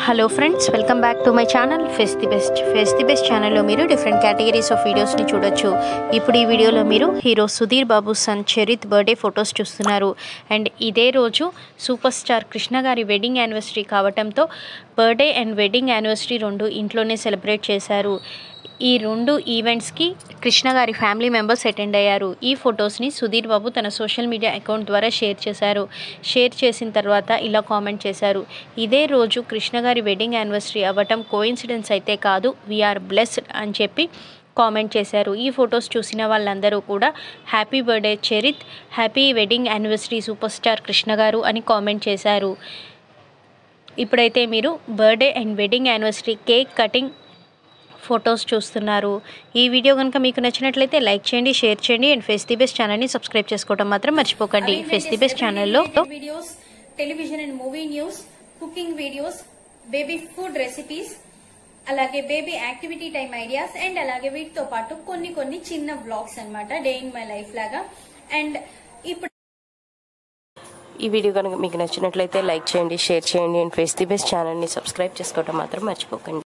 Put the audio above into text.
hello friends welcome back to my channel Face the Best Face the Best ఛానల్లో మీరు different categories of వీడియోస్ని చూడొచ్చు ఇప్పుడు ఈ వీడియోలో మీరు hero Sudheer Babu son Charith birthday photos చూస్తున్నారు అండ్ ఇదే రోజు సూపర్ స్టార్ కృష్ణ గారి వెడ్డింగ్ యానివర్సరీ కావటంతో బర్త్డే అండ్ వెడ్డింగ్ యానివర్సరీ రెండు ఇంట్లోనే సెలబ్రేట్ చేశారు ఈ రెండు ఈవెంట్స్కి కృష్ణ గారి ఫ్యామిలీ మెంబర్స్ అటెండ్ అయ్యారు ఈ ఫొటోస్ని సుధీర్ బాబు తన సోషల్ మీడియా అకౌంట్ ద్వారా షేర్ చేశారు షేర్ చేసిన తర్వాత ఇలా కామెంట్ చేశారు ఇదే రోజు కృష్ణ గారి వెడ్డింగ్ యానివర్సరీ అవ్వటం కోయిన్సిడెన్స్ అయితే కాదు వీఆర్ బ్లెస్డ్ అని చెప్పి కామెంట్ చేశారు ఈ ఫొటోస్ చూసిన వాళ్ళందరూ కూడా happy birthday Charith happy wedding anniversary super star Krishna garu అని కామెంట్ చేశారు ఇప్పుడైతే మీరు birthday and wedding anniversary cake cutting photos చూస్తున్నారు ఈ వీడియో కనుక మీకు నచ్చినట్లయితే లైక్ చేయండి షేర్ చేయండి అండ్ ఫేస్ ది బెస్ట్ ఛానల్ని సబ్స్క్రైబ్ చేసుకోవడం మాత్రం మర్చిపోకండి ఫేస్ ది బెస్ట్ ఛానల్లో videos television and movie news cooking videos baby food recipes అలాగే baby activity time ideas and అలాగే వీటితో పాటు కొన్ని కొన్ని చిన్న బ్లాగ్స్ అన్నమాట డే ఇన్ మై లైఫ్ లాగా అండ్ ఇప్పుడు ఈ వీడియో కనుక మీకు నచ్చినట్లయితే లైక్ చేయండి షేర్ చేయండి అండ్ ఫేస్ ది బెస్ట్ ఛానల్ని సబ్స్క్రైబ్ చేసుకోవడం మాత్రం మర్చిపోకండి